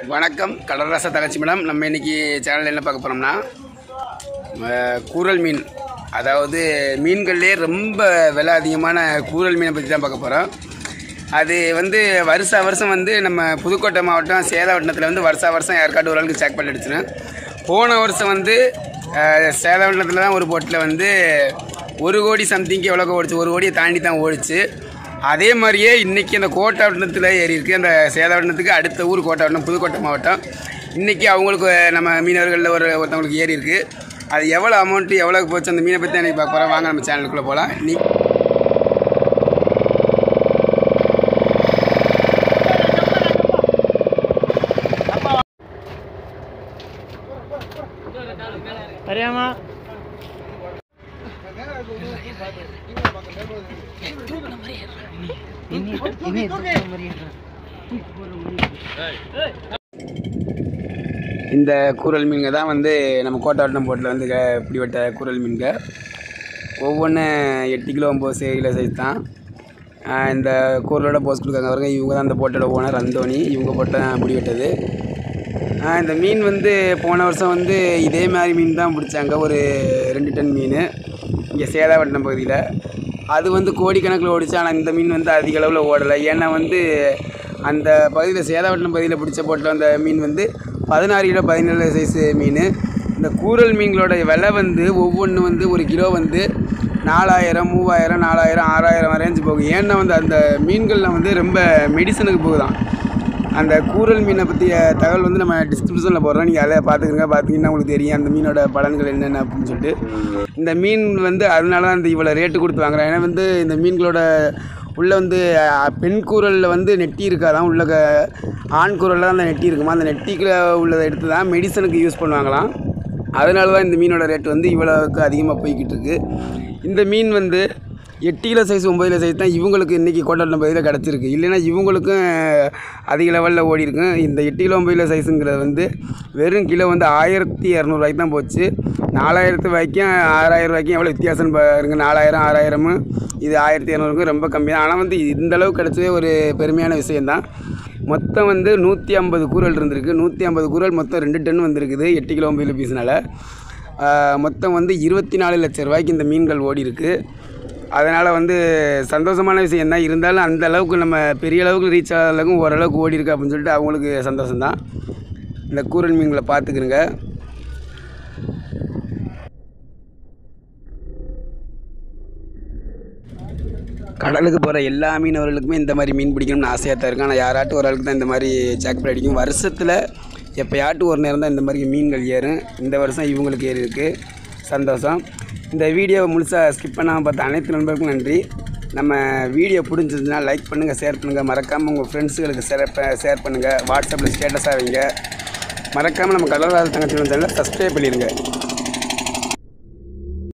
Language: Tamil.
வணக்கம் கடற்ராச தகச்சி மேடம் நம்ம இன்னைக்கு சேனலில் என்ன பார்க்க போகிறோம்னா அஹ், கூரல் மீன் அதாவது மீன்கள்லேயே ரொம்ப விலை அதிகமான கூரல் மீனை பற்றி தான் பார்க்க போகிறோம் அது வந்து வருஷா வருஷம் வந்து நம்ம புதுக்கோட்டை மாவட்டம் சேதாவட்டணத்தில் வந்து வருஷா வருஷம் யாருக்காட்டும் ஒரு ஆளுக்கு செக் பண்ணி அடிச்சிடும் போன வருஷம் வந்து அஹ், சேதாவட்டணத்தில் தான் ஒரு போட்டில் வந்து ஒரு கோடி சம்திங்க்கு எவ்வளோ ஓடிச்சு ஒரு கோடியை தாண்டி தான் ஓடிச்சு அதே மாதிரியே இன்னைக்கு அந்த கோட்டாவட்டணத்தில் ஏறி இருக்கு அந்த சேதாவட்டணத்துக்கு அடுத்த ஊர் கோட்டாவட்டணம் புதுக்கோட்டை மாவட்டம் இன்னைக்கு அவங்களுக்கு நம்ம மீனவர்களில் ஒரு ஒருத்தவங்களுக்கு ஏறி இருக்கு அது எவ்வளோ அமௌண்ட்டு எவ்வளோ போச்சு அந்த மீனை பற்றி அன்றைக்கி பார்க்க போகிறோம் வாங்க நம்ம சேனலுக்குள்ளே போகலாம் நீ சரியாமா இந்த கூரல் மீன்க தான் வந்து நம்ம கோட்டாவட்டம் போட்டில் வந்து க- பிடிபட்ட கூரல் மீன்க ஒவ்வொன்று எட்டு கிலோ ஒம்பது கிலோ சைஸ் தான் ஆஹ் இந்த கூரலோட போஸ் கொடுக்காங்க பாருங்க இவங்க தான் அந்த போட்டோட ஓனர் அந்தோணி இவங்க போட்ட பிடிபட்டது ஆஹ் இந்த மீன் வந்து போன வருஷம் வந்து இதே மாதிரி மீன் தான் பிடிச்சாங்க ஒரு ரெண்டு டன் மீன் இங்கே சேதாவட்டம் பகுதியில் அது வந்து கோடிக்கணக்கில் ஓடிச்சு ஆனால் இந்த மீன் வந்து அதிக அளவில் ஓடலை ஏன்னா வந்து அந்த பகுதியில் சேதாவட்டம் பகுதியில் பிடிச்ச போட்டில் அந்த மீன் வந்து பதினாறு கிலோ பதினேழு சைஸு மீன் இந்த கூரல் மீன்களோட விலை வந்து ஒவ்வொன்று வந்து ஒரு கிலோ வந்து நாலாயிரம் மூவாயிரம் நாலாயிரம் ஆறாயிரம் ரேஞ்சு போகும் ஏன்னா வந்து அந்த மீன்கள்லாம் வந்து ரொம்ப மெடிசனுக்கு போகுதான் அந்த கூரல் மீனை பற்றிய தகவல் வந்து நம்ம டிஸ்கிரிப்ஷனில் போடுறோம் நீங்கள் அதை பார்த்துக்கங்க பார்த்தீங்கன்னா உங்களுக்கு தெரியும் அந்த மீனோட பலன்கள் என்னென்ன அப்படின்னு சொல்லிட்டு இந்த மீன் வந்து அதனால தான் இந்த இவ்வளோ ரேட்டு கொடுத்து வாங்குறேன் ஏன்னா வந்து இந்த மீன்களோட உள்ளே வந்து அஹ், பெண் கூரலில் வந்து நெட்டி இருக்காதான் உள்ள க- ஆண் கூரலில் தான் அந்த நெட்டி இருக்குமா அந்த நெட்டிக்குள்ள உள்ளதை எடுத்து தான் மெடிசனுக்கு யூஸ் பண்ணுவாங்களாம் அதனால தான் இந்த மீனோட ரேட் வந்து இவ்வளோக்கு அதிகமாக போய்கிட்டு இருக்கு இந்த மீன் வந்து எட்டு கிலோ சைஸ் ஒம்பது கிலோ சைஸ் தான் இவங்களுக்கு இன்றைக்கி கோட்டாட்டம் பகுதியில் கிடச்சிருக்கு இல்லைன்னா இவங்களுக்கும் அதிக லெவலில் ஓடி இருக்கும் இந்த எட்டு கிலோ ஒம்பது கிலோ சைஸுங்கிறது வந்து வெறும் கிலோ வந்து ஆயிரத்தி இரநூறுவாய்க்கு தான் போச்சு நாலாயிரத்து ரூபாய்க்கும் ஆறாயிரம் ரூபாய்க்கும் எவ்வளோ வித்தியாசம் பாருங்க நாலாயிரம் ஆறாயிரமும் இது ஆயிரத்தி இரநூறுக்கும் ரொம்ப கம்மி தான் ஆனால் வந்து இந்த அளவுக்கு கிடச்சதே ஒரு பெருமையான விஷயந்தான் மொத்தம் வந்து நூற்றி ஐம்பது கூரல் இருந்திருக்கு நூற்றி ஐம்பது கூரல் மொத்தம் ரெண்டு டன் வந்திருக்குது எட்டு கிலோ ஒம்பது கிலோ பீஸ்னால ஆஹ் மொத்தம் வந்து இருபத்தி நாலு லட்ச ரூபாய்க்கு இந்த மீன்கள் ஓடி இருக்கு அதனால் வந்து சந்தோஷமான விஷயம் தான் இருந்தாலும் அந்த அளவுக்கு நம்ம பெரிய அளவுக்கு ரீச் ஆகாத அளவுக்கு ஓரளவுக்கு ஓடி இருக்கு அப்படின்னு சொல்லிட்டு அவங்களுக்கு சந்தோஷம்தான் இந்த கூரல் மீன்களை பார்த்துக்கிறங்க கடலுக்கு போகிற எல்லா மீனவர்களுக்குமே இந்த மாதிரி மீன் பிடிக்கணும்னு ஆசையாக தான் இருக்கும் ஆனால் யாராட்டும் ஒரு ஆளுக்கு தான் இந்த மாதிரி ஜாக்பட் அடிக்கும் வருஷத்தில் எப்போயாட்டும் ஒரு நேரம் தான் இந்த மாதிரி மீன்கள் ஏறும் இந்த வருஷம் இவங்களுக்கு ஏறி இருக்கு சந்தோஷம் இந்த வீடியோவை முழுசாக ஸ்கிப் பண்ணாமல் பார்த்த அனைத்து நண்பர்களுக்கும் நன்றி நம்ம வீடியோ பிடிச்சிருந்துச்சுன்னா லைக் பண்ணுங்கள் ஷேர் பண்ணுங்கள் மறக்காமல் உங்கள் ஃப்ரெண்ட்ஸுகளுக்கு ஷேர் ஷேர் பண்ணுங்கள் வாட்ஸ்அப்பில் ஸ்டேட்டஸாக வைங்க மறக்காமல் நம்ம கடலராஜ தங்கத்தில் சேனலை சப்ஸ்கிரைப் பண்ணிடுங்க